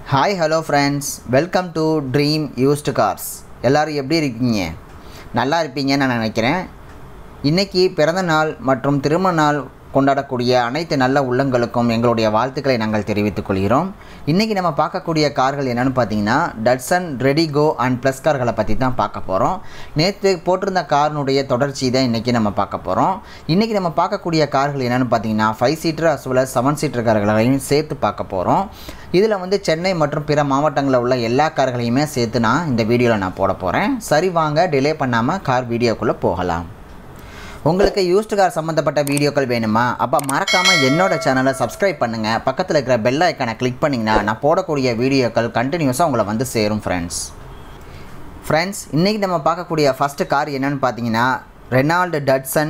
hi hello friends welcome to Dream Used Cars எல்லோரும் எப்படி இருக்கீங்க நல்லா இருப்பீங்கன்னு நான் நினைக்கிறேன் இன்றைக்கி பிறந்த நாள் மற்றும் திருமண நாள் கொண்டாடக்கூடிய அனைத்து நல்ல உள்ளங்களுக்கும் எங்களுடைய வாழ்த்துக்களை நாங்கள் தெரிவித்துக் கொள்கிறோம் இன்றைக்கி நம்ம பார்க்கக்கூடிய கார்கள் என்னென்னு பார்த்தீங்கன்னா டட்சன் ரெடிகோ அண்ட் ப்ளஸ் கார்களை பற்றி தான் பார்க்க போகிறோம் நேற்று போட்டிருந்த காரினுடைய தொடர்ச்சி தான் இன்றைக்கி நம்ம பார்க்க போகிறோம் இன்றைக்கி நம்ம பார்க்கக்கூடிய கார்கள் என்னென்னு பார்த்தீங்கன்னா five seater as well seven seater கார்களையும் சேர்த்து பார்க்க போகிறோம் இதில் வந்து சென்னை மற்றும் பிற மாவட்டங்களில் உள்ள எல்லா கார்களையுமே சேர்த்து நான் இந்த வீடியோவில் நான் போட போகிறேன் சரி வாங்க டிலே பண்ணாமல் கார் வீடியோக்குள்ளே போகலாம் உங்களுக்கு யூஸ்டு கார் சம்மந்தப்பட்ட வீடியோக்கள் வேணுமா அப்போ மறக்காமல் என்னோட சேனலை சப்ஸ்கிரைப் பண்ணுங்கள் பக்கத்தில் இருக்கிற பெல் ஐக்கானை கிளிக் பண்ணிங்கன்னா நான் போடக்கூடிய வீடியோக்கள் கண்டினியூஸாக உங்களை வந்து சேரும் ஃப்ரெண்ட்ஸ் ஃப்ரெண்ட்ஸ் இன்றைக்கி நம்ம பார்க்கக்கூடிய ஃபஸ்ட்டு கார் என்னென்னு பார்த்தீங்கன்னா ரெனால்டு டட்சன்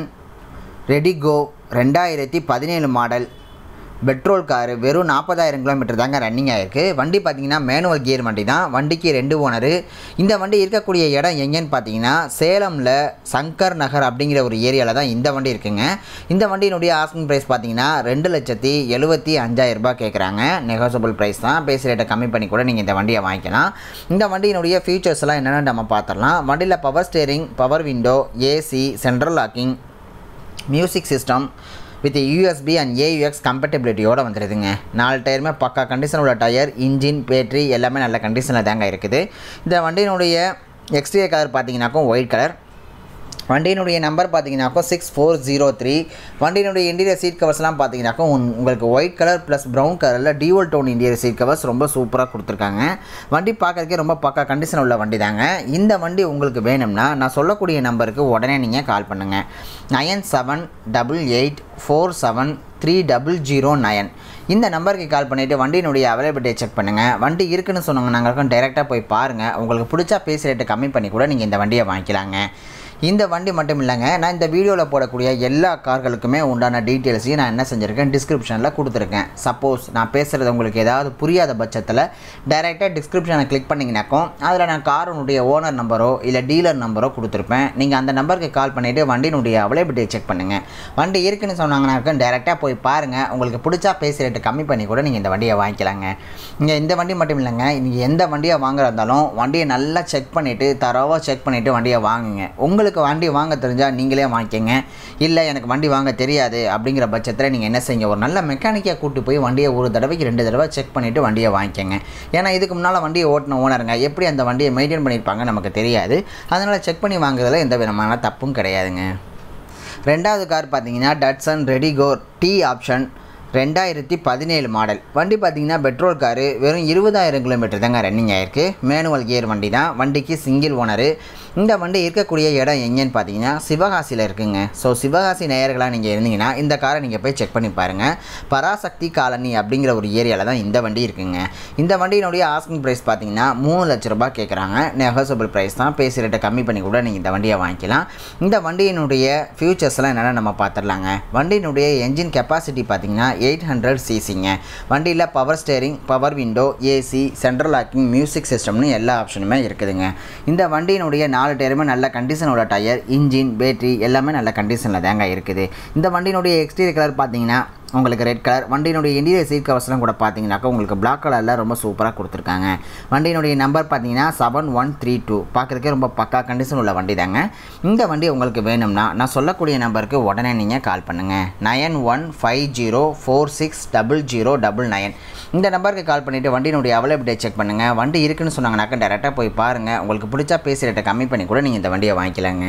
ரெடிகோ ரெண்டாயிரத்தி பதினேழு மாடல் பெட்ரோல் காரு வெறும் நாற்பதாயிரம் கிலோமீட்டர் தாங்க ரன்னிங் ஆகிருக்கு வண்டி பார்த்தீங்கன்னா மேனுவல் கியர் வண்டி தான் வண்டிக்கு ரெண்டு ஓனரு இந்த வண்டி இருக்கக்கூடிய இடம் எங்கேன்னு பார்த்தீங்கன்னா சேலமில் சங்கர் நகர் அப்படிங்கிற ஒரு ஏரியாவில் தான் இந்த வண்டி இருக்குங்க இந்த வண்டியினுடைய ஆஸ்கிங் ப்ரைஸ் பார்த்தீங்கன்னா ரெண்டு லட்சத்தி எழுபத்தி அஞ்சாயிரம் ரூபாய் கேட்குறாங்க நெகோசபிள் ப்ரைஸ் தான் பேசி ரேட்டை கம்மி பண்ணி கூட நீங்கள் இந்த வண்டியை வாங்கிக்கலாம் இந்த வண்டியினுடைய ஃபீச்சர்ஸ் எல்லாம் என்னென்னு நம்ம பார்த்துடலாம் வண்டியில் power steering power window AC central locking music system with USB and AUX கம்பேட்டபிலிட்டியோடு வந்துடுதுங்க நாலு டயருமே பக்கா கண்டிஷன் உள்ள டயர் இன்ஜின் பேட்ரி எல்லாமே நல்ல கண்டிஷனில் தாங்க இருக்குது இந்த வண்டியினுடைய எக்ஸ்டீரியர் கலர் பார்த்தீங்கன்னாக்கும் ஒயிட் கலர் வண்டியினுடைய நம்பர் பார்த்தீங்கன்னாக்கோ சிக்ஸ் ஃபோர் ஜீரோ த்ரீ வண்டியினுடைய இன்டீரியர் சீட் கவர்ஸ்லாம் பார்த்தீங்கன்னாக்கோ உங்களுக்கு ஒயிட் கலர் ப்ளஸ் ப்ரௌன் கலரில் dual tone interior seat covers ரொம்ப சூப்பராக கொடுத்துருக்காங்க வண்டி பார்க்கறதுக்கே ரொம்ப பக்கா கண்டிஷன் உள்ள வண்டி தாங்க இந்த வண்டி உங்களுக்கு வேணும்னா நான் சொல்லக்கூடிய நம்பருக்கு உடனே நீங்கள் கால் பண்ணுங்கள் nine seven double eight four seven three double zero nine இந்த நம்பருக்கு கால் பண்ணிவிட்டு வண்டியினுடைய அவைலபிலிட்டியை செக் பண்ணுங்கள் வண்டி இருக்குன்னு சொன்னாங்க நாங்கள் டேரெக்டாக போய் பாருங்கள் உங்களுக்கு பிடிச்சா பேசி ரேட்டு கம்மி பண்ணி கூட நீங்கள் இந்த வண்டியை வாங்கிக்கலாங்க இந்த வண்டி மட்டும் இல்லைங்க நான் இந்த வீடியோவில் போடக்கூடிய எல்லா கார்களுக்குமே உண்டான டீட்டெயில்ஸையும் நான் என்ன செஞ்சுருக்கேன் டிஸ்கிரிப்ஷனில் கொடுத்துருக்கேன் சப்போஸ் நான் பேசுகிறது உங்களுக்கு ஏதாவது புரியாத பட்சத்தில் டைரெக்டாக டிஸ்கிரிப்ஷனை கிளிக் பண்ணிங்கனாக்கும் அதில் நான் காரனுடைய ஓனர் நம்பரோ இல்லை டீலர் நம்பரோ கொடுத்துருப்பேன் நீங்கள் அந்த நம்பருக்கு கால் பண்ணிவிட்டு வண்டியினுடைய அவைலபிலிட்டியை செக் பண்ணுங்கள் வண்டி இருக்குன்னு சொன்னாங்கனாக்கும் டேரெக்டாக போய் பாருங்கள் உங்களுக்கு பிடிச்சா பேசி ரேட்டு கம்மி பண்ணி கூட நீங்கள் இந்த வண்டியை வாங்கிக்கலாங்க இங்கே இந்த வண்டி மட்டும் இல்லைங்க நீங்கள் எந்த வண்டியை வாங்குறா இருந்தாலும் வண்டியை நல்லா செக் பண்ணிவிட்டு தரவாக செக் பண்ணிவிட்டு வண்டியை வாங்குங்க உங்களுக்கு உங்களுக்கு வண்டி வாங்க தெரிஞ்சால் நீங்களே வாங்கிக்கோங்க இல்லை எனக்கு வண்டி வாங்க தெரியாது அப்படிங்கிற பட்சத்தில் நீங்கள் என்ன செய்யுங்க ஒரு நல்ல மெக்கானிக்காக கூட்டு போய் வண்டியை ஒரு தடவைக்கு ரெண்டு தடவை செக் பண்ணிவிட்டு வண்டியை வாங்கிக்கோங்க ஏன்னா இதுக்கு முன்னால் வண்டியை ஓட்டின ஓனருங்க எப்படி அந்த வண்டியை மெயின்டைன் பண்ணியிருப்பாங்க நமக்கு தெரியாது அதனால் செக் பண்ணி வாங்குறதுல எந்த விதமான தப்பும் கிடையாதுங்க ரெண்டாவது கார் பார்த்தீங்கன்னா டட்சன் ரெடிகோ டி ஆப்ஷன் ரெண்டாயிரத்தி பதினேழு மாடல் வண்டி பார்த்திங்கன்னா பெட்ரோல் காரு வெறும் இருபதாயிரம் கிலோமீட்டர் தாங்க ரன்னிங் ஆகிருக்கு மேனுவல் கியர் வண்டி தான் வண்டிக்கு சிங்கிள் ஓனரு இந்த வண்டி இருக்கக்கூடிய இடம் எங்கேன்னு பார்த்தீங்கன்னா சிவகாசியில் இருக்குங்க ஸோ சிவகாசி நேயர்களாக நீங்கள் இருந்தீங்கன்னா இந்த காரை நீங்கள் போய் செக் பண்ணி பாருங்கள் பராசக்தி காலனி அப்படிங்கிற ஒரு ஏரியாவில் தான் இந்த வண்டி இருக்குங்க இந்த வண்டியினுடைய ஆஸ்கிங் ப்ரைஸ் பார்த்தீங்கன்னா மூணு லட்ச ரூபாய் கேட்குறாங்க நெகோசபிள் ப்ரைஸ் தான் பேசி ரேட்டை கம்மி பண்ணி கூட நீங்கள் இந்த வண்டியை வாங்கிக்கலாம் இந்த வண்டியினுடைய ஃபியூச்சர்ஸ்லாம் என்னென்னா நம்ம பார்த்துடலாங்க வண்டியினுடைய என்ஜின் கெப்பாசிட்டி பார்த்தீங்கன்னா எயிட் ஹண்ட்ரட் சிசிங்க வண்டியில் power steering power window AC central locking music சிஸ்டம்னு எல்லா ஆப்ஷனுமே இருக்குதுங்க இந்த வண்டியினுடைய நாலு டயருமே நல்ல கண்டிஷனோட டயர் இன்ஜின் பேட்ரி எல்லாமே நல்ல கண்டிஷனில் தாங்க இருக்குது இந்த வண்டியினுடைய எக்ஸ்டீரியர் கலர் பார்த்தீங்கன்னா உங்களுக்கு ரெட் கலர் வண்டியினுடைய இன்டீரியர் சீட் கவர்ஸ்லாம் கூட பார்த்தீங்கன்னாக்கா உங்களுக்கு பிளாக் கலரில் ரொம்ப சூப்பராக கொடுத்துருக்காங்க வண்டியினுடைய நம்பர் பார்த்தீங்கன்னா செவன் ஒன் த்ரீ டூ பார்க்குறதுக்கே ரொம்ப பக்கா கண்டிஷன் உள்ள வண்டி தாங்க இந்த வண்டி உங்களுக்கு வேணும்னா நான் சொல்லக்கூடிய நம்பருக்கு உடனே நீங்கள் கால் பண்ணுங்கள் nine one five zero four six double zero double nine இந்த நம்பருக்கு கால் பண்ணிவிட்டு வண்டியினுடைய அவைலபிலிட்டியை செக் பண்ணுங்கள் வண்டி இருக்குன்னு சொன்னாங்கனாக்கா டேரெக்டாக போய் பாருங்கள் உங்களுக்கு பிடிச்சா பேசி ரேட்டை கம்மி பண்ணி கூட நீங்கள் இந்த வண்டியை வாங்கிக்கலாங்க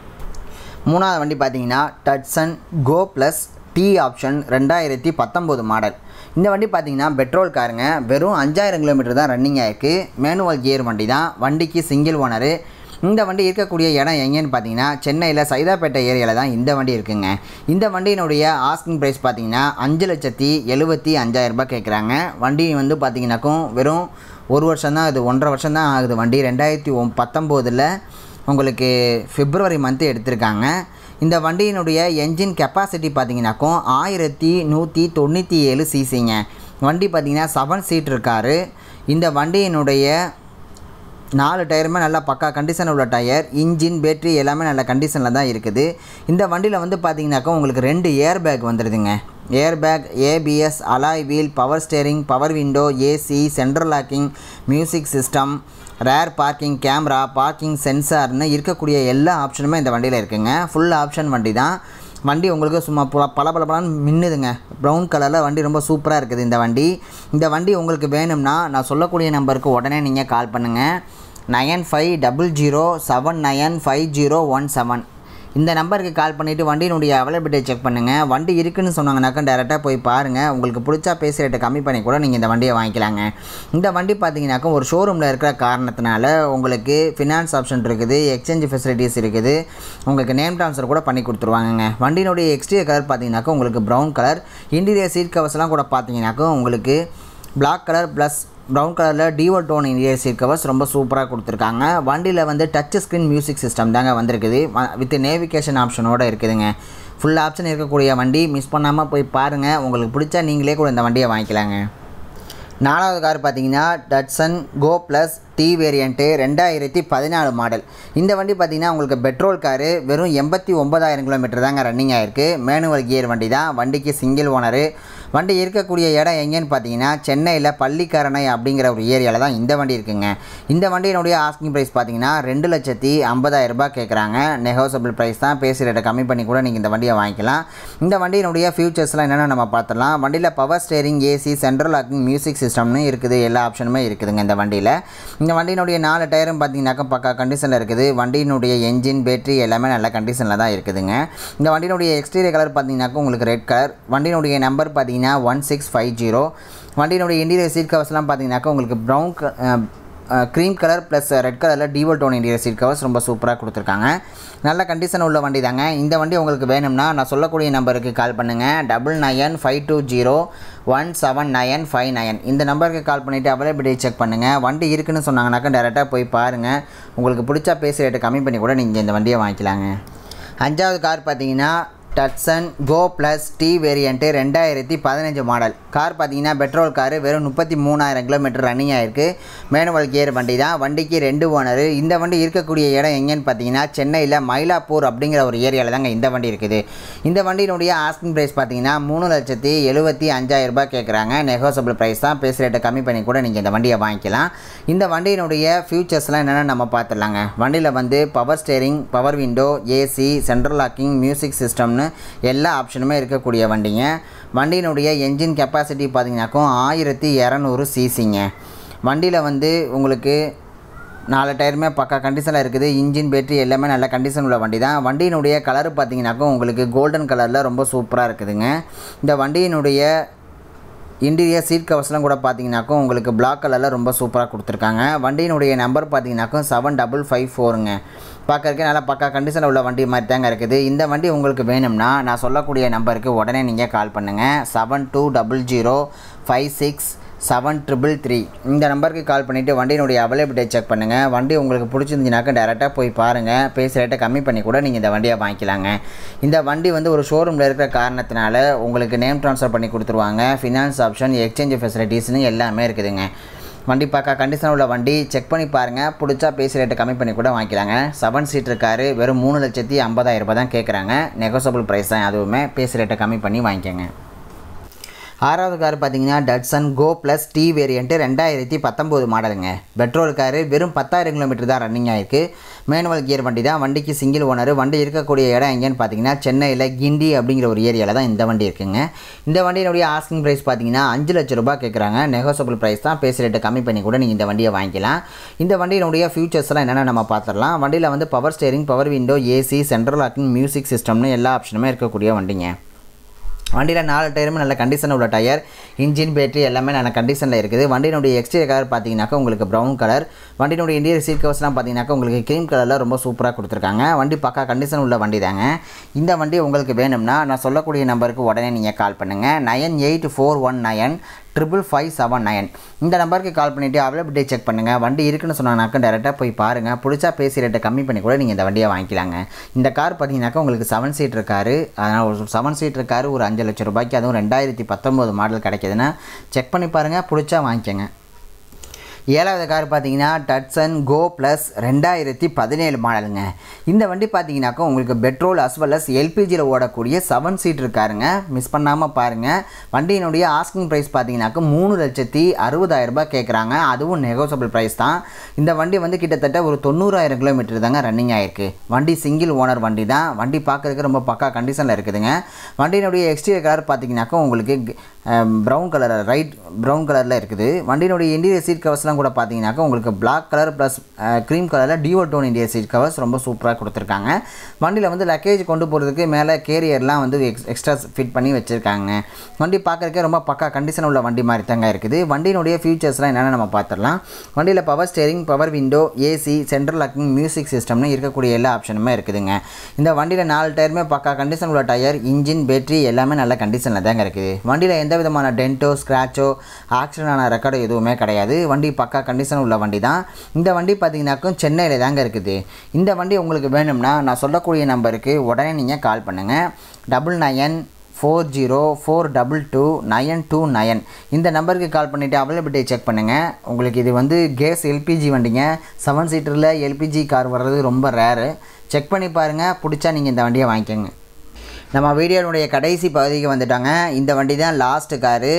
மூணாவது வண்டி பார்த்தீங்கன்னா Datsun Go plus T option ரெண்டாயிரத்தி பத்தொம்போது மாடல் இந்த வண்டி பார்த்தீங்கன்னா பெட்ரோல் காருங்க வெறும் அஞ்சாயிரம் கிலோமீட்டர் தான் ரன்னிங் ஆகிருக்கு மேனுவல் கியர் வண்டி தான் வண்டிக்கு சிங்கிள் ஓனரு இந்த வண்டி இருக்கக்கூடிய இடம் எங்கேன்னு பார்த்தீங்கன்னா சென்னையில் சைதாப்பேட்டை ஏரியாவில் தான் இந்த வண்டி இருக்குங்க இந்த வண்டியினுடைய ஆஸ்கிங் ப்ரைஸ் பார்த்தீங்கன்னா அஞ்சு லட்சத்தி எழுபத்தி அஞ்சாயிரரூபா கேட்குறாங்க வண்டி வந்து பார்த்தீங்கன்னாக்கும் வெறும் ஒரு வருஷம் தான் அது ஒன்றரை வருஷம் தான் ஆகுது வண்டி ரெண்டாயிரத்தி ஒ பத்தொம்போதில் உங்களுக்கு பிப்ரவரி மந்த்து எடுத்திருக்காங்க இந்த வண்டியினுடைய என்ஜின் கெப்பாசிட்டி பார்த்தீங்கன்னாக்கும் ஆயிரத்தி நூற்றி தொண்ணூற்றி ஏழு சிசிங்க வண்டி பார்த்திங்கன்னா செவன் சீட் இருக்கார் இந்த வண்டியினுடைய நாலு டயருமே நல்லா பக்கா கண்டிஷன் உள்ள டயர் இன்ஜின் பேட்ரி எல்லாமே நல்ல கண்டிஷனில் தான் இருக்குது இந்த வண்டியில் வந்து பார்த்தீங்கன்னாக்கா உங்களுக்கு ரெண்டு ஏர் பேக் வந்துடுதுங்க air bag ABS alloy wheel power steering power window AC central locking music system rear parking camera parking சென்சார்னு இருக்கக்கூடிய எல்லா ஆப்ஷனுமே இந்த வண்டியில் இருக்குங்க ஃபுல் ஆப்ஷன் வண்டி தான் வண்டி உங்களுக்கு சும்மா பல பல பல பலன்னு மின்னுதுங்க ப்ரௌன் கலரில் வண்டி ரொம்ப சூப்பராக இருக்குது இந்த வண்டி இந்த வண்டி உங்களுக்கு வேணும்னா நான் சொல்லக்கூடிய நம்பருக்கு உடனே நீங்கள் கால் பண்ணுங்கள் nine five double zero seven nine five zero one seven இந்த நம்பருக்கு கால் பண்ணிவிட்டு வண்டியினுடைய அவைலபிலிட்டியை செக் பண்ணுங்கள் வண்டி இருக்குன்னு சொன்னாங்கனாக்கா டேரெக்டாக போய் பாருங்கள் உங்களுக்கு பிடிச்சா பேசி ரேட்டை கம்மி பண்ணி கூட நீங்கள் இந்த வண்டியை வாங்கிக்கலாங்க இந்த வண்டி பார்த்தீங்கன்னாக்கா ஒரு ஷோரூமில் இருக்கிற காரணத்தினால உங்களுக்கு ஃபினான்ஸ் ஆப்ஷன் இருக்குது எக்ஸ்சேஞ்ச் ஃபெசிலிட்டிஸ் இருக்குது உங்களுக்கு நேம் ட்ரான்ஸ்ஃபர் கூட பண்ணி கொடுத்துருவாங்கங்க வண்டியினுடைய எக்ஸ்டீரியர் கலர் பார்த்தீங்கன்னாக்கா உங்களுக்கு ப்ரௌன் கலர் இன்டீரியர் சீட் கவர்ஸ்லாம் கூட பார்த்தீங்கன்னாக்கா உங்களுக்கு பிளாக் கலர் ப்ளஸ் ப்ரௌன் கலரில் dual tone interior seat covers ரொம்ப சூப்பராக கொடுத்துருக்காங்க வண்டியில் வந்து டச் ஸ்க்ரீன் மியூசிக் சிஸ்டம் தாங்க வந்திருக்குது வித் நேவிகேஷன் ஆப்ஷனோடு இருக்குதுங்க ஃபுல் ஆப்ஷன் இருக்கக்கூடிய வண்டி மிஸ் பண்ணாமல் போய் பாருங்கள் உங்களுக்கு பிடிச்சா நீங்களே கூட இந்த வண்டியை வாங்கிக்கலாங்க நாலாவது கார் பார்த்தீங்கன்னா Datsun Go plus T variant ரெண்டாயிரத்தி பதினாலு மாடல் இந்த வண்டி பார்த்தீங்கன்னா உங்களுக்கு பெட்ரோல் காரு வெறும் எண்பத்தி ஒன்பதாயிரம் கிலோமீட்டர் தாங்க ரன்னிங் ஆகிருக்கு மேனுவல் கியர் வண்டி தான் வண்டிக்கு சிங்கிள் ஓனரு வண்டி இருக்கக்கூடிய இடம் எங்கேன்னு பார்த்தீங்கன்னா சென்னையில் பள்ளிக்கரணை அப்படிங்கிற ஒரு ஏரியாவில் தான் இந்த வண்டி இருக்குங்க இந்த வண்டியினுடைய ஆஸ்கிங் ப்ரைஸ் பார்த்தீங்கன்னா ரெண்டு லட்சத்தி ஐம்பதாயிரம் ரூபாய் கேட்குறாங்க நெகோசபிள் ப்ரைஸ் தான் பேசி ரேட்டை கம்மி பண்ணி கூட நீங்கள் இந்த வண்டியை வாங்கிக்கலாம் இந்த வண்டியினுடைய ஃபியூச்சர்ஸ்லாம் என்னென்ன நம்ம பார்த்துடலாம் வண்டியில் power steering AC central locking music சிஸ்டம்னு இருக்குது எல்லா ஆப்ஷனுமே இருக்குதுங்க இந்த வண்டியில் இந்த வண்டியினுடைய நாலு டயரும் பார்த்தீங்கன்னாக்கா பக்கா கண்டிஷனில் இருக்குது வண்டியினுடைய என்ஜின் பேட்டரி எல்லாமே நல்ல கண்டிஷனில் தான் இருக்குதுங்க இந்த வண்டியினுடைய எக்ஸ்டீரியர் கலர் பார்த்தீங்கன்னாக்கா உங்களுக்கு ரெட் கலர் வண்டியினுடைய நம்பர் பார்த்தீங்கன்னா ஒன் சிக்ஸ் ஃபைவ் ஜீரோ வண்டியினுடைய இன்டீரியர் சீட் கவர்ஸ்லாம் பார்த்தீங்கன்னாக்கா உங்களுக்கு brown cream colour plus red கலரில் dual tone interior seat covers ரொம்ப சூப்பராக கொடுத்துருக்காங்க நல்ல கண்டிஷன் உள்ள வண்டி தாங்க இந்த வண்டி உங்களுக்கு வேணும்னா நான் சொல்லக்கூடிய நம்பருக்கு கால் பண்ணுங்கள் double nine five two zero one seven nine five nine இந்த நம்பருக்கு கால் பண்ணிவிட்டு அவைலபிலிட்டி செக் பண்ணுங்கள் வண்டி இருக்குன்னு சொன்னாங்கனாக்கா டேரெக்டாக போய் பாருங்கள் உங்களுக்கு பிடிச்சா பேசி ரேட்டை கம்மி பண்ணி கூட நீங்கள் இந்த வண்டியை வாங்கிக்கலாங்க அஞ்சாவது கார் பார்த்தீங்கன்னா Datsun Go plus T variant ரெண்டாயிரத்தி பதினஞ்சு மாடல் கார் பார்த்தீங்கன்னா பெட்ரோல் காரு வெறும் முப்பத்தி மூணாயிரம் கிலோமீட்டர் ரன்னிங் ஆயிருக்கு மேனுவல் கியர் வண்டி தான் வண்டிக்கு ரெண்டு ஓனர் இந்த வண்டி இருக்கக்கூடிய இடம் எங்கேன்னு பார்த்தீங்கன்னா சென்னையில் மயிலாப்பூர் அப்படிங்கிற ஒரு ஏரியாவில் தாங்க இந்த வண்டி இருக்குது இந்த வண்டியினுடைய ஆஸ்கிங் ப்ரைஸ் பார்த்தீங்கன்னா மூணு லட்சத்தி எழுபத்தி அஞ்சாயிரம் ரூபாய் கேட்குறாங்க நெகோசபிள் ப்ரைஸ் தான் பேசி ரேட்டை கம்மி பண்ணி கூட நீங்கள் இந்த வண்டியை வாங்கிக்கலாம் இந்த வண்டியினுடைய ஃபியூச்சர்ஸ்லாம் என்னென்னு நம்ம பார்த்துடலாங்க வண்டியில் வந்து power steering power window AC central locking music சிஸ்டம்னு எல்லா ஆப்ஷனுமே இருக்கக்கூடிய வண்டிங்க வண்டியினுடைய என்ஜின் கெப்பாசிட்டி பார்த்தீங்கன்னாக்கும் ஆயிரத்தி இரநூறு சிசிங்க வண்டியில் வந்து உங்களுக்கு நாலு டயருமே பக்கா கண்டிஷனில் இருக்குது இன்ஜின் பேட்டரி எல்லாமே நல்ல கண்டிஷன் உள்ள வண்டி தான் வண்டியினுடைய கலர் பார்த்தீங்கன்னாக்கும் உங்களுக்கு கோல்டன் கலரில் ரொம்ப சூப்பராக இருக்குதுங்க இந்த வண்டியினுடைய இன்டீரியர் சீட் கவர்ஸ்லாம் கூட பார்த்தீங்கன்னாக்கும் உங்களுக்கு பிளாக் கலரில் ரொம்ப சூப்பராக கொடுத்துருக்காங்க வண்டியினுடைய நம்பர் பார்த்தீங்கன்னாக்கும் செவன் டபுள் ஃபைவ் ஃபோருங்க பார்க்கறதுக்கு நல்லா பக்கா கண்டிஷனில் உள்ள வண்டி மாதிரி தாங்க இருக்குது இந்த வண்டி உங்களுக்கு வேணும்னா நான் சொல்லக்கூடிய நம்பருக்கு உடனே நீங்கள் கால் பண்ணுங்கள் seven two double zero five six seven triple three இந்த நம்பருக்கு கால் பண்ணிவிட்டு வண்டியினுடைய அவைலபிலிட்டியை செக் பண்ணுங்கள் வண்டி உங்களுக்கு பிடிச்சிருந்துச்சுனாக்கா டேரெக்டாக போய் பாருங்கள் பேசி ரேட்டை கம்மி பண்ணி கூட நீங்கள் இந்த வண்டியை வாங்கிக்கலாங்க இந்த வண்டி வந்து ஒரு ஷோரூமில் இருக்கிற காரணத்தினால உங்களுக்கு நேம் ட்ரான்ஸ்ஃபர் பண்ணி கொடுத்துருவாங்க ஃபினான்ஸ் ஆப்ஷன் எக்ஸ்சேஞ்ச் ஃபெசிலிட்டிஸ்னு எல்லாமே இருக்குதுங்க வண்டி பார்க்க கண்டிஷன் உள்ள வண்டி செக் பண்ணி பாருங்கள் பிடிச்சா பேசி ரேட்டை கம்மி பண்ணி கூட வாங்கிக்கலாங்க செவன் சீட்டர் காரு வெறும் மூணு லட்சத்தி ஐம்பதாயிரம் ரூபாய் தான் கேட்குறாங்க நெகோசபிள் ப்ரைஸ் தான் அதுவுமே பேசி ரேட்டை கம்மி பண்ணி வாங்கிக்கோங்க ஆறாவது கார் பார்த்தீங்கன்னா Datsun Go plus T variant ரெண்டாயிரத்தி பத்தொம்போது மாடலுங்க பெட்ரோல் காரு வெறும் பத்தாயிரம் கிலோமீட்டர் தான் ரன்னிங் ஆயிருக்கு மேனுவல் கியர் வண்டி தான் வண்டிக்கு சிங்கிள் ஓனர் வண்டி இருக்கக்கூடிய இடம் எங்கேன்னு பார்த்தீங்கன்னா சென்னையில் கிண்டி அப்படிங்கிற ஒரு ஏரியாவில் தான் இந்த வண்டி இருக்குங்க இந்த வண்டியினுடைய ஆஸ்கிங் ப்ரைஸ் பார்த்தீங்கன்னா அஞ்சு லட்ச ரூபாய் கேட்குறாங்க நெகோசபிள் ப்ரைஸ் தான் பேசி ரேட்டை கம்மி பண்ணி கூட நீங்கள் இந்த வண்டியை வாங்கிக்கலாம் இந்த வண்டியினுடைய ஃபியூச்சர்ஸ்லாம் என்னென்ன நம்ம பார்த்துடலாம் வண்டியில் வந்து power steering power window AC central locking music சிஸ்டம்னு எல்லா ஆப்ஷனுமே இருக்கக்கூடிய வண்டிங்க வண்டியில் நாலு டயருமே நல்ல கண்டிஷன் உள்ள டயர் இன்ஜின் பேட்டரி எல்லாமே நல்ல கண்டிஷனில் இருக்குது வண்டியினுடைய எக்ஸ்டீரியர் கலர் பார்த்தீங்கன்னாக்கா உங்களுக்கு ப்ரௌன் கலர் வண்டியினுடைய இன்டீரியர் சீட் கவர்ஸ்லாம் பார்த்தீங்கன்னாக்கா உங்களுக்கு க்ரீம் கலரில் ரொம்ப சூப்பராக கொடுத்துருக்காங்க வண்டி பக்கா கண்டிஷன் உள்ள வண்டி தாங்க இந்த வண்டி உங்களுக்கு வேணும்னா நான் சொல்லக்கூடிய நம்பருக்கு உடனே நீங்கள் கால் பண்ணுங்கள் nine eight four one nine triple five seven nine இந்த நம்பருக்கு கால் பண்ணிவிட்டு அவைலபிலிட்டி செக் பண்ணுங்கள் வண்டி இருக்குன்னு சொன்னாங்கனாக்கா டேரெக்டாக போய் பாருங்கள் பிடிச்சா பேசி ரேட்டை கம்மி பண்ணி கூட நீங்கள் இந்த வண்டியை வாங்கிக்கலாங்க இந்த கார் பார்த்தீங்கன்னாக்கா உங்களுக்கு செவன் சீட்டர் காரு அதனால் ஒரு செவன் சீட்டர் காரு ஒரு அஞ்சு லட்சம் ரூபாய்க்கு அதுவும் ரெண்டாயிரத்தி பத்தொம்போது மாடல் கிடைக்கிதுன்னா செக் பண்ணி பாருங்கள் பிடிச்சா வாங்கிக்கோங்க ஏழாவது கார் பார்த்தீங்கன்னா டட்சன் கோ ப்ளஸ் ரெண்டாயிரத்தி பதினேழு மாடலுங்க இந்த வண்டி பார்த்தீங்கன்னாக்கா உங்களுக்கு பெட்ரோல் அஸ் வெல் அஸ் எல்பிஜியில் ஓடக்கூடிய செவன் சீட் இருக்காருங்க மிஸ் பண்ணாமல் பாருங்கள் வண்டியினுடைய ஆஸ்கிங் ப்ரைஸ் பார்த்தீங்கன்னாக்கா மூணு லட்சத்தி அறுபதாயிரம் ரூபாய் கேட்குறாங்க அதுவும் நெகோசபிள் ப்ரைஸ் தான் இந்த வண்டி வந்து கிட்டத்தட்ட ஒரு தொண்ணூறாயிரம் கிலோமீட்டர் தாங்க ரன்னிங் ஆயிருக்கு வண்டி சிங்கிள் ஓனர் வண்டி தான் வண்டி பார்க்கறதுக்கு ரொம்ப பக்கா கண்டிஷனில் இருக்குதுங்க வண்டியினுடைய எக்ஸ்டீரியர் கலர் பார்த்தீங்கன்னாக்கா உங்களுக்கு ப்ரௌன் கலர் ரைட் ப்ரௌன் கலரில் இருக்குது வண்டியினுடைய இன்டீரியர் சீட் கவர்ஸ்லாம் கூட பார்த்தீங்கன்னாக்கா உங்களுக்கு பிளாக் கலர் ப்ளஸ் க்ரீம் கலரில் dual tone interior seat covers ரொம்ப சூப்பராக கொடுத்துருக்காங்க வண்டியில் வந்து லக்கேஜ் கொண்டு போகிறதுக்கு மேலே கேரியர்லாம் வந்து எக்ஸ் எக்ஸ்ட்ரா ஃபிட் பண்ணி வச்சுருக்காங்க வண்டி பார்க்குறக்கே ரொம்ப பக்கா கண்டிஷன் உள்ள வண்டி மாதிரி தாங்க இருக்குது வண்டியினுடைய ஃபியூச்சர்ஸ்லாம் என்னென்னு நம்ம பார்த்துடலாம் வண்டியில் power steering power window AC central locking music சிஸ்டம்னு இருக்கக்கூடிய எல்லா ஆப்ஷனுமே இருக்குதுங்க இந்த வண்டியில் நாலு டயருமே பக்கா கண்டிஷன் உள்ள டயர் இன்ஜின் பேட்டரி எல்லாமே நல்ல கண்டிஷனில் தாங்க இருக்குது வண்டியில் எந்த விதமான டென்ட்டோ ஸ்க்ராச்சோ ஆக்சிடென்ட் ஆன ரெக்கார்டு எதுவுமே கிடையாது வண்டி பக்கா கண்டிஷன் உள்ள வண்டி தான் இந்த வண்டி பார்த்தீங்கன்னாக்கும் சென்னையில் தாங்க இருக்குது இந்த வண்டி உங்களுக்கு வேணும்னா நான் சொல்லக்கூடிய நம்பருக்கு உடனே நீங்கள் கால் பண்ணுங்கள் double nine four zero four double two nine two nine இந்த நம்பருக்கு கால் பண்ணிவிட்டு அவைலபிலிட்டியை செக் பண்ணுங்கள் உங்களுக்கு இது வந்து கேஸ் எல்பிஜி வண்டிங்க செவன் சீட்டரில் எல்பிஜி கார் வர்றது ரொம்ப ரேரு செக் பண்ணி பாருங்கள் பிடிச்சா நீங்கள் இந்த வண்டியை வாங்கிக்கோங்க நம்ம வீடியோனுடைய கடைசி பகுதிக்கு வந்துட்டாங்க இந்த வண்டி தான் last car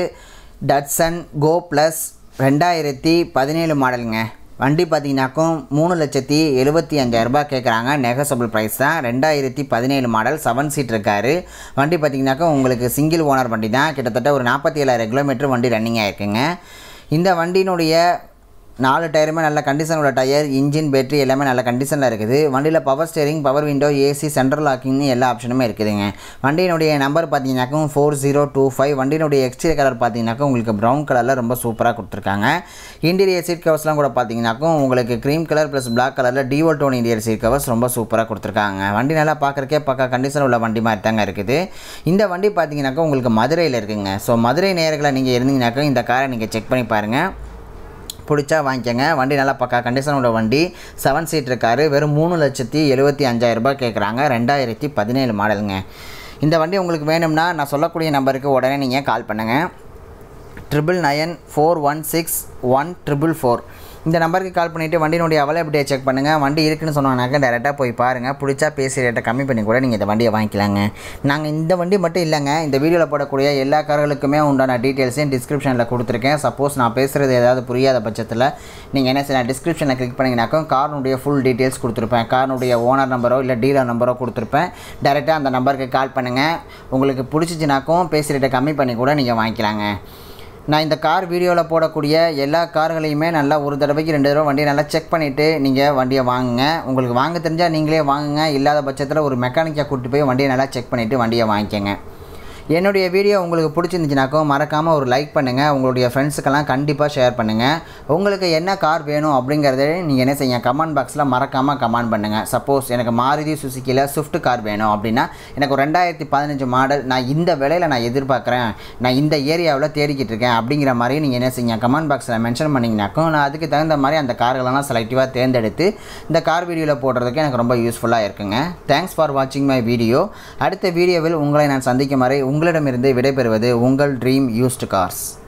Datsun Go plus ரெண்டாயிரத்தி பதினேழு மாடலுங்க வண்டி பார்த்தீங்கன்னாக்கும் மூணு லட்சத்தி எழுபத்தி அஞ்சாயிரரூபா கேட்குறாங்க நெகசபிள் ப்ரைஸ் தான் ரெண்டாயிரத்தி பதினேழு மாடல் செவன் சீட் இருக்காரு வண்டி பார்த்தீங்கன்னாக்கா உங்களுக்கு சிங்கிள் ஓனர் வண்டி தான் கிட்டத்தட்ட ஒரு நாற்பத்தி ஏழாயிரம் கிலோமீட்டர் வண்டி ரன்னிங் ஆகிருக்குங்க இந்த வண்டியினுடைய நாலு டயருமே நல்ல கண்டிஷன் உள்ள டயர் இன்ஜின் பேட்டரி எல்லாமே நல்ல கண்டிஷனில் இருக்குது வண்டியில் power steering power window AC central லாக்கிங்னு எல்லா ஆப்ஷனுமே இருக்குதுங்க வண்டியினுடைய நம்பர் பார்த்தீங்கன்னாக்கும் ஃபோர் ஜீரோ டூ ஃபைவ் வண்டியினுடைய எக்ஸ்டீரியர் கலர் பார்த்தீங்கன்னாக்கா உங்களுக்கு ப்ரௌன் கலரில் ரொம்ப சூப்பராக கொடுத்துருக்காங்க இன்டீரியர் சீட் கவர்ஸ்லாம் கூட பார்த்தீங்கன்னாக்கும் உங்களுக்கு க்ரீம் கலர் ப்ளஸ் பிளாக் கலரில் dual tone interior seat covers ரொம்ப சூப்பராக கொடுத்துருக்காங்க வண்டி நல்லா பார்க்குறக்கே பக்கா கண்டிஷன் உள்ள வண்டி மாதிரி தாங்க இருக்குது இந்த வண்டி பார்த்தீங்கன்னாக்கா உங்களுக்கு மதுரையில் இருக்குங்க ஸோ மதுரை நேர்களை நீங்கள் இருந்தீங்கன்னாக்கா இந்த காரை நீங்கள் செக் பண்ணி பாருங்கள் பிடிச்சா வாங்கிக்கோங்க வண்டி நல்லா பக்கா கண்டிஷன் உள்ள வண்டி செவன் சீட் இருக்காரு வெறும் மூணு லட்சத்தி எழுபத்தி அஞ்சாயிரம் ரூபாய் கேட்குறாங்க ரெண்டாயிரத்தி பதினேழு மாடலுங்க இந்த வண்டி உங்களுக்கு வேணும்னா நான் சொல்லக்கூடிய நம்பருக்கு உடனே நீங்கள் கால் பண்ணுங்கள் triple nine four one six one triple four இந்த நம்பருக்கு கால் பண்ணிவிட்டு வண்டியினுடைய அவைலபிலிட்டியை செக் பண்ணுங்கள் வண்டி இருக்குன்னு சொன்னாங்கனாக்கா டேரெக்டாக போய் பாருங்கள் பிடிச்சா பேசி ரேட்டை கம்மி பண்ணி கூட நீங்கள் இந்த வண்டியை வாங்கிக்கலாங்க நாங்கள் இந்த வண்டி மட்டும் இல்லைங்க இந்த வீடியோவில் போடக்கூடிய எல்லா கார்களுக்குமே உண்டான டீட்டெயில்ஸையும் டிஸ்கிரிப்ஷனில் கொடுத்துருக்கேன் சப்போஸ் நான் பேசுகிறது ஏதாவது புரியாத பட்சத்தில் நீங்கள் என்ன செய்யலாம் டிஸ்கிரிப்ஷனில் கிளிக் பண்ணிங்கனாக்கா கார்னுடைய ஃபுல் டீட்டெயில்ஸ் கொடுத்துருப்பேன் கார்னுடைய ஓனர் நம்பரோ இல்லை டீலர் நம்பரோ கொடுத்துருப்பேன் டேரெக்டாக அந்த நம்பருக்கு கால் பண்ணுங்கள் உங்களுக்கு பிடிச்சிச்சினாக்கும் பேசி ரேட்டை கம்மி பண்ணி கூட நீங்கள் வாங்கிக்கலாங்க நான் இந்த கார் வீடியோவில் போடக்கூடிய எல்லா கார்களையுமே நல்லா ஒரு தடவைக்கு ரெண்டு தடவை வண்டியை நல்லா செக் பண்ணிவிட்டு நீங்கள் வண்டியை வாங்குங்க உங்களுக்கு வாங்க தெரிஞ்சால் நீங்களே வாங்குங்க இல்லாத பட்சத்தில் ஒரு மெக்கானிக்கை கூப்பிட்டு போய் வண்டியை நல்லா செக் பண்ணிவிட்டு வண்டியை வாங்கிக்கோங்க என்னுடைய வீடியோ உங்களுக்கு பிடிச்சிருந்துச்சுனாக்கோ மறக்காமல் ஒரு லைக் பண்ணுங்கள் உங்களுடைய ஃப்ரெண்ட்ஸுக்கெல்லாம் கண்டிப்பாக ஷேர் பண்ணுங்கள் உங்களுக்கு என்ன கார் வேணும் அப்படிங்கிறத நீங்கள் என்ன செய்யுங்க கமெண்ட் பாக்ஸில் மறக்காமல் கமெண்ட் பண்ணுங்கள் சப்போஸ் எனக்கு மாருதி சுசுக்கியில் ஸ்விஃப்ட் கார் வேணும் அப்படின்னா எனக்கு ஒரு ரெண்டாயிரத்தி பதினஞ்சு மாடல் நான் இந்த விலையில் நான் எதிர்பார்க்குறேன் நான் இந்த ஏரியாவில் தேடிக்கிட்டு இருக்கேன் அப்படிங்கிற மாதிரி நீங்கள் என்ன செய்யுங்க கமெண்ட் பாக்ஸில் மென்ஷன் பண்ணிங்கனாக்கும் நான் அதுக்கு தகுந்த மாதிரி அந்த கார்களெல்லாம் செலக்டிவாக தேர்ந்தெடுத்து இந்த கார் வீடியோவில் போடுறதுக்கு எனக்கு ரொம்ப யூஸ்ஃபுல்லாக இருக்குங்க தேங்க்ஸ் ஃபார் வாட்சிங் மை வீடியோ அடுத்த வீடியோவில் உங்களை நான் சந்திக்கும் வரை உங்களிடமிருந்து விடைபெறுவது உங்கள் ட்ரீம் யூஸ்டு கார்ஸ்